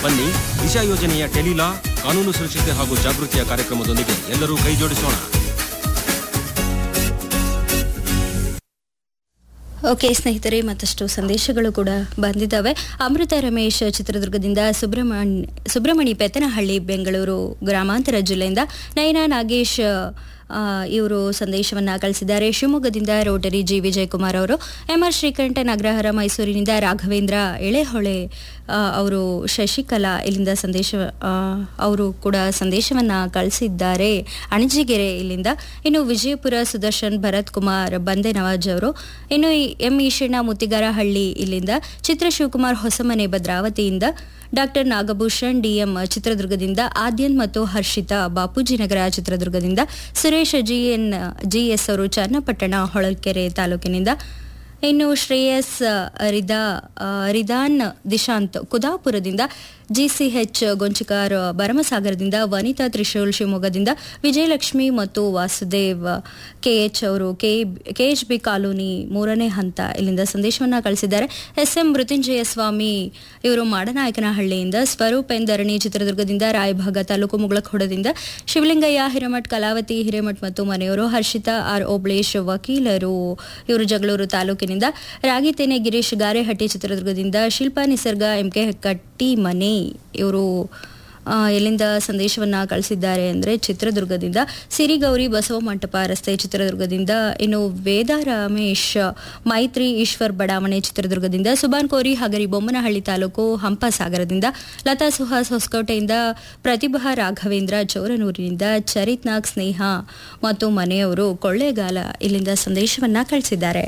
ಬನ್ನಿ ದಿಶಾ ಯೋಜನೆಯ ಟೆಲಿಲಾ ಕಾನೂನು ಸುರಕ್ಷತೆ ಹಾಗೂ ಜಾಗೃತಿಯ ಕಾರ್ಯಕ್ರಮದೊಂದಿಗೆ ಎಲ್ಲರೂ ಕೈ ಜೋಡಿಸೋಣ ಓಕೆ ಸ್ನೇಹಿತರೆ ಮತ್ತಷ್ಟು ಸಂದೇಶಗಳು ಕೂಡ ಬಂದಿದ್ದಾವೆ ಅಮೃತ ರಮೇಶ್ ಚಿತ್ರದುರ್ಗದಿಂದ ಸುಬ್ರಹ್ಮಣ್ಯ ಸುಬ್ರಹ್ಮಣಿ ಪೆತ್ತನಹಳ್ಳಿ ಬೆಂಗಳೂರು ಗ್ರಾಮಾಂತರ ಜಿಲ್ಲೆಯಿಂದ ನಯನ ನಾಗೇಶ್ ಇವರು ಸಂದೇಶವನ್ನ ಕಳಿಸಿದ್ದಾರೆ ಶಿವಮೊಗ್ಗದಿಂದ ರೋಟರಿ ಜಿ ವಿಜಯಕುಮಾರ್ ಅವರು ಎಂ ಆರ್ ಶ್ರೀಕಂಠನ್ ಅಗ್ರಹಾರ ಮೈಸೂರಿನಿಂದ ರಾಘವೇಂದ್ರ ಎಳೆಹೊಳೆ ಆ, ಅವರು ಶಶಿಕಲಾ ಇಲ್ಲಿಂದ ಸಂದೇಶ ಆ, ಅವರು ಕೂಡ ಸಂದೇಶವನ್ನ ಕಳಿಸಿದ್ದಾರೆ ಅಣಜಿಗೆರೆ ಇಲ್ಲಿಂದ ಇನ್ನು ವಿಜಯಪುರ ಸುದರ್ಶನ್ ಭರತ್ ಕುಮಾರ್ ಬಂದೆ ನವಾಜ್ ಅವರು ಇನ್ನು ಈ ಎಂ ಈಶಣ್ಣ ಮುತ್ತಿಗಾರಹಳ್ಳಿ ಇಲ್ಲಿಂದ ಚಿತ್ರ ಶಿವಕುಮಾರ್ ಹೊಸಮನೆ ಭದ್ರಾವತಿಯಿಂದ ಡಾಕ್ಟರ್ ನಾಗಭೂಷಣ್ ಡಿಎಂ ಚಿತ್ರದುರ್ಗದಿಂದ ಆದ್ಯನ್ ಮತ್ತು ಹರ್ಷಿತಾ ಬಾಪೂಜಿನಗರ ಚಿತ್ರದುರ್ಗದಿಂದ ಸುರೇಶ್ ಜಿಎನ್ ಜಿಎಸ್ ಅವರು ಚನ್ನಪಟ್ಟಣ ಹೊಳಲ್ಕೆರೆ ತಾಲೂಕಿನಿಂದ ಇನ್ನು ಶ್ರೇಯಸ್ ರಿದಾ ಆ, ರಿದಾನ್ ದಿಶಾಂತ್ ಕುದಾಪುರದಿಂದ ಜಿಸಿಎಚ್ ಗೊಂಚಿಕಾರ್ ಭರಮಸಾಗರದಿಂದ ವನಿತಾ ತ್ರಿಶೂಲ್ ಶಿವಮೊಗ್ಗದಿಂದ ವಿಜಯಲಕ್ಷ್ಮಿ ಮತ್ತು ವಾಸುದೇವ್ ಕೆಎಚ್ ಅವರು ಕೆಎಚ್ ಬಿ ಕಾಲೋನಿ ಮೂರನೇ ಹಂತ ಇಲ್ಲಿಂದ ಸಂದೇಶವನ್ನ ಕಳಿಸಿದ್ದಾರೆ ಎಸ್ ಎಂ ಮೃತ್ಯುಂಜಯ ಸ್ವಾಮಿ ಇವರು ಮಾಡನಾಯಕನಹಳ್ಳಿಯಿಂದ ಸ್ವರೂಪ್ ಎನ್ ಧರಣಿ ಚಿತ್ರದುರ್ಗದಿಂದ ರಾಯಭಾಗ ತಾಲೂಕು ಮುಗಳಖೋಡದಿಂದ ಶಿವಲಿಂಗಯ್ಯ ಹಿರೇಮಠ್ ಕಲಾವತಿ ಹಿರೇಮಠ್ ಮತ್ತು ಮನೆಯವರು ಹರ್ಷಿತಾ ಆರ್ ಓಬ್ಳೇಶ್ ವಕೀಲರು ಇವರು ಜಗಳೂರು ತಾಲೂಕಿನಿಂದ ರಾಗಿತೇನೆ ಗಿರೀಶ್ ಗಾರೆಹಟ್ಟಿ ಚಿತ್ರದುರ್ಗದಿಂದ ಶಿಲ್ಪಾ ನಿಸರ್ಗ ಎಂಕೆ ಕಟ್ಟಿ ಮನೆ ಇವರು ಆ, ಎಲ್ಲಿಂದ ಸಂದೇಶವನ್ನ ಕಳಿಸಿದ್ದಾರೆ ಅಂದ್ರೆ ಚಿತ್ರದುರ್ಗದಿಂದ ಸಿರಿಗೌರಿ ಬಸವ ಮಂಟಪ ರಸ್ತೆ ಚಿತ್ರದುರ್ಗದಿಂದ ಇನ್ನು ವೇದ ರಮೇಶ್ ಮೈತ್ರಿ ಈಶ್ವರ್ ಬಡಾವಣೆ ಚಿತ್ರದುರ್ಗದಿಂದ ಸುಬಾನ್ ಕೋರಿ ಹಗರಿ ಬೊಮ್ಮನಹಳ್ಳಿ ತಾಲೂಕು ಹಂಪಸಾಗರದಿಂದ ಲತಾ ಸುಹಾಸ್ ಹೊಸಕೋಟೆಯಿಂದ ಪ್ರತಿಭಾ ರಾಘವೇಂದ್ರ ಚೌರನೂರಿನಿಂದ ಚರಿತ್ ನಾಗ್ ಸ್ನೇಹ ಮತ್ತು ಮನೆಯವರು ಕೊಳ್ಳೇಗಾಲ ಇಲ್ಲಿಂದ ಸಂದೇಶವನ್ನ ಕಳಿಸಿದ್ದಾರೆ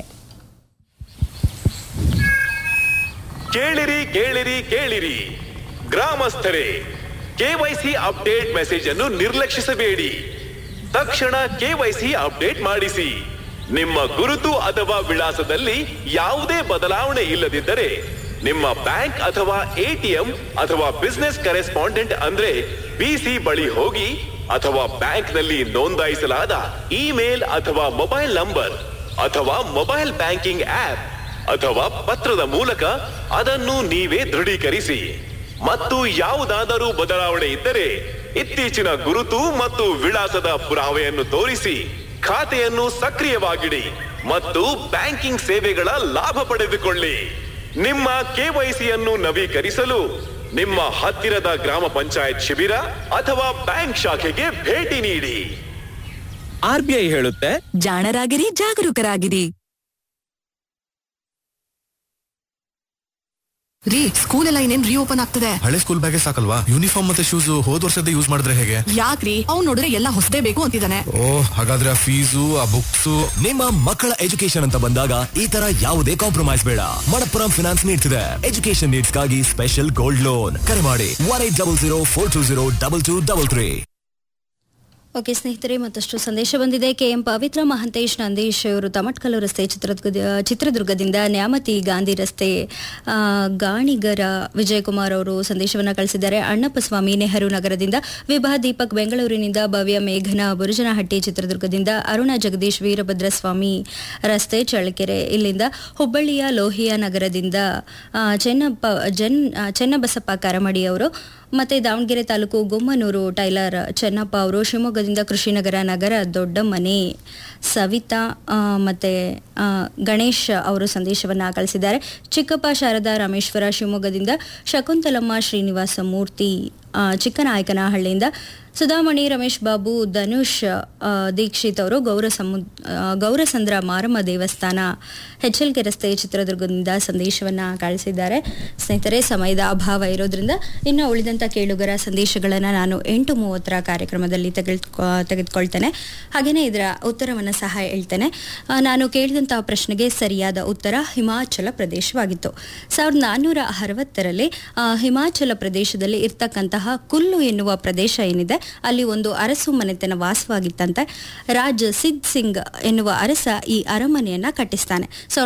ಕೇಳಿರಿ ಕೇಳಿರಿ ಕೇಳಿರಿ ಗ್ರಾಮಸ್ಥರೇ ಕೆವೈಸಿ ಅಪ್ಡೇಟ್ ಮೆಸೇಜ್ ಅನ್ನು ನಿರ್ಲಕ್ಷಿಸಬೇಡಿ ತಕ್ಷಣ ಕೆವೈಸಿ ಅಪ್ಡೇಟ್ ಮಾಡಿಸಿ ನಿಮ್ಮ ಗುರುತು ಅಥವಾ ವಿಳಾಸದಲ್ಲಿ ಯಾವುದೇ ಬದಲಾವಣೆ ಇಲ್ಲದಿದ್ದರೆ ನಿಮ್ಮ ಬ್ಯಾಂಕ್ ಅಥವಾ ಎಟಿಎಂ ಅಥವಾ ಬಿಸ್ನೆಸ್ ಕರೆಸ್ಪಾಂಡೆಂಟ್ ಅಂದ್ರೆ ಬಿಸಿ ಬಳಿ ಹೋಗಿ ಅಥವಾ ಬ್ಯಾಂಕ್ನಲ್ಲಿ ನೋಂದಾಯಿಸಲಾದ ಇಮೇಲ್ ಅಥವಾ ಮೊಬೈಲ್ ನಂಬರ್ ಅಥವಾ ಮೊಬೈಲ್ ಬ್ಯಾಂಕಿಂಗ್ ಆಪ್ ಅಥವಾ ಪತ್ರದ ಮೂಲಕ ಅದನ್ನು ನೀವೇ ದೃಢೀಕರಿಸಿ ಮತ್ತು ಯಾವುದಾದರೂ ಬದಲಾವಣೆ ಇದ್ದರೆ ಇತ್ತೀಚಿನ ಗುರುತು ಮತ್ತು ವಿಳಾಸದ ಪುರಾವೆಯನ್ನು ತೋರಿಸಿ ಖಾತೆಯನ್ನು ಸಕ್ರಿಯವಾಗಿಡಿ ಮತ್ತು ಬ್ಯಾಂಕಿಂಗ್ ಸೇವೆಗಳ ಲಾಭ ಪಡೆದುಕೊಳ್ಳಿ ನಿಮ್ಮ ಕೆವೈಸಿಯನ್ನು ನವೀಕರಿಸಲು ನಿಮ್ಮ ಹತ್ತಿರದ ಗ್ರಾಮ ಪಂಚಾಯತ್ ಶಿಬಿರ ಅಥವಾ ಬ್ಯಾಂಕ್ ಶಾಖೆಗೆ ಭೇಟಿ ನೀಡಿ ಆರ್ಬಿಐ ಹೇಳುತ್ತೆ ಜಾಣರಾಗಿರಿ ಜಾಗರೂಕರಾಗಿರಿ ರೀ ಸ್ಕೂಲ್ ಎಲ್ಲ ಇನ್ನೇನ್ ರೀಓಪನ್ ಆಗ್ತದೆ ಹಳೆ ಸ್ಕೂಲ್ ಬ್ಯಾಗೇ ಸಾಕಲ್ವಾ ಯೂನಿಫಾರ್ಮ್ ಮತ್ತೆ ಶೂಸ್ ಹೋದ್ ವರ್ಷದ ಯೂಸ್ ಮಾಡಿದ್ರೆ ಹೇಗೆ ಯಾಕ್ರಿ ಅವ್ನ್ ನೋಡಿದ್ರೆ ಎಲ್ಲ ಹೊಸದೇ ಬೇಕು ಅಂತಿದ್ದಾನೆ ಓ ಹಾಗಾದ್ರೆ ಆ ಫೀಸು ಆ ಬುಕ್ಸ್ ನಿಮ್ಮ ಮಕ್ಕಳ ಎಜುಕೇಶನ್ ಅಂತ ಬಂದಾಗ ಈ ತರ ಯಾವುದೇ ಕಾಂಪ್ರಮೈಸ್ ಬೇಡ ಮಣಪ್ಪುರಂ ಫಿನಾನ್ಸ್ ನೀಡ್ಸ್ ಇದೆ ಎಜುಕೇಶನ್ ನೀಡ್ಸ್ ಗಾಗಿ ಸ್ಪೆಷಲ್ ಗೋಲ್ಡ್ ಲೋನ್ ಕರೆ ಮಾಡಿ one eight double zero four two zero double two double three okay ಸ್ನೇಹಿತರೆ ಮತ್ತಷ್ಟು ಸಂದೇಶ ಬಂದಿದೆ ಕೆ ಎಂ ಪವಿತ್ರ ಮಹಂತೇಶ್ ನಂದೀಶ್ ಇವರು ತಮಟ್ಕಲ್ಲು ರಸ್ತೆ ಚಿತ್ರದುರ್ಗದ ಚಿತ್ರದುರ್ಗದಿಂದ ನ್ಯಾಮತಿ ಗಾಂಧಿ ರಸ್ತೆ ಆ, ಗಾಣಿಗರ ವಿಜಯಕುಮಾರ್ ಅವರು ಸಂದೇಶವನ್ನು ಕಳಿಸಿದ್ದಾರೆ ಅಣ್ಣಪ್ಪ ಸ್ವಾಮಿ ನೆಹರು ನಗರದಿಂದ ವಿಭಾ ದೀಪಕ್ ಬೆಂಗಳೂರಿನಿಂದ ಭವ್ಯ ಮೇಘನ ಬುರುಜನಹಟ್ಟಿ ಚಿತ್ರದುರ್ಗದಿಂದ ಅರುಣ ಜಗದೀಶ್ ವೀರಭದ್ರ ಸ್ವಾಮಿ ರಸ್ತೆ ಚಳ್ಳಕೆರೆ ಇಲ್ಲಿಂದ ಹುಬ್ಬಳ್ಳಿಯ ಲೋಹಿಯ ನಗರದಿಂದ ಆ, ಚೆನ್ನಪ್ಪ ಜನ್ ಆ, ಚೆನ್ನಬಸಪ್ಪ ಕರಮಡಿ ಅವರು ಮತ್ತೆ ದಾವಣಗೆರೆ ತಾಲೂಕು ಗುಮ್ಮನೂರು ಟೈಲರ್ ಚೆನ್ನಪ್ಪ ಅವರು ಶಿವಮೊಗ್ಗದಿಂದ ಕೃಷಿನಗರ ನಗರ ದೊಡ್ಡ ಮನೆ ಸವಿತಾ ಆ, ಮತ್ತೆ ಆ, ಗಣೇಶ್ ಅವರು ಸಂದೇಶವನ್ನ ಕಳಿಸಿದ್ದಾರೆ ಚಿಕ್ಕಪ್ಪ ಶಾರದಾ ರಾಮೇಶ್ವರ ಶಿವಮೊಗ್ಗದಿಂದ ಶಕುಂತಲಮ್ಮ ಶ್ರೀನಿವಾಸ ಮೂರ್ತಿ ಆ, ಚಿಕ್ಕನಾಯಕನಹಳ್ಳಿಯಿಂದ ಸುಧಾಮಣಿ ರಮೇಶ್ ಬಾಬು ಧನುಷ್ ಆ, ದೀಕ್ಷಿತ್ ಅವರು ಗೌರ ಸಮು ಆ, ಗೌರಸಂದ್ರ ಮಾರಮ್ಮ ದೇವಸ್ಥಾನ ಎಚ್ ಎಲ್ ಕೆ ರಸ್ತೆ ಚಿತ್ರದುರ್ಗದಿಂದ ಸಂದೇಶವನ್ನ ಕಳಿಸಿದ್ದಾರೆ ಸ್ನೇಹಿತರೆ ಸಮಯದ ಅಭಾವ ಇರೋದ್ರಿಂದ ಇನ್ನು ಉಳಿದಂತ ಕೇಳುಗರ ಸಂದೇಶಗಳನ್ನು ನಾನು ಎಂಟು ಮೂವತ್ತರ ಕಾರ್ಯಕ್ರಮದಲ್ಲಿ ತೆಗೆದುಕೊ ತೆಗೆದುಕೊಳ್ತೇನೆ ಹಾಗೆಯೇ ಇದರ ಉತ್ತರವನ್ನು ಸಹ ಹೇಳ್ತೇನೆ ಆ, ನಾನು ಕೇಳಿದಂತಹ ಪ್ರಶ್ನೆಗೆ ಸರಿಯಾದ ಉತ್ತರ ಹಿಮಾಚಲ ಪ್ರದೇಶವಾಗಿತ್ತು ಸಾವಿರದ ನಾನ್ನೂರ ಅರವತ್ತರಲ್ಲಿ ಆ, ಹಿಮಾಚಲ ಪ್ರದೇಶದಲ್ಲಿ ಇರ್ತಕ್ಕಂತಹ ಕುಲ್ಲು ಎನ್ನುವ ಪ್ರದೇಶ ಏನಿದೆ ಅಲ್ಲಿ ಒಂದು ಅರಸು ಮನೆತನ ವಾಸವಾಗಿತ್ತಂತೆ ರಾಜ್ ಸಿದ್ ಸಿಂಗ್ ಎನ್ನುವ ಅರಸ ಈ ಅರಮನೆಯನ್ನ ಕಟ್ಟಿಸ್ತಾನೆ ಸಾವಿರದ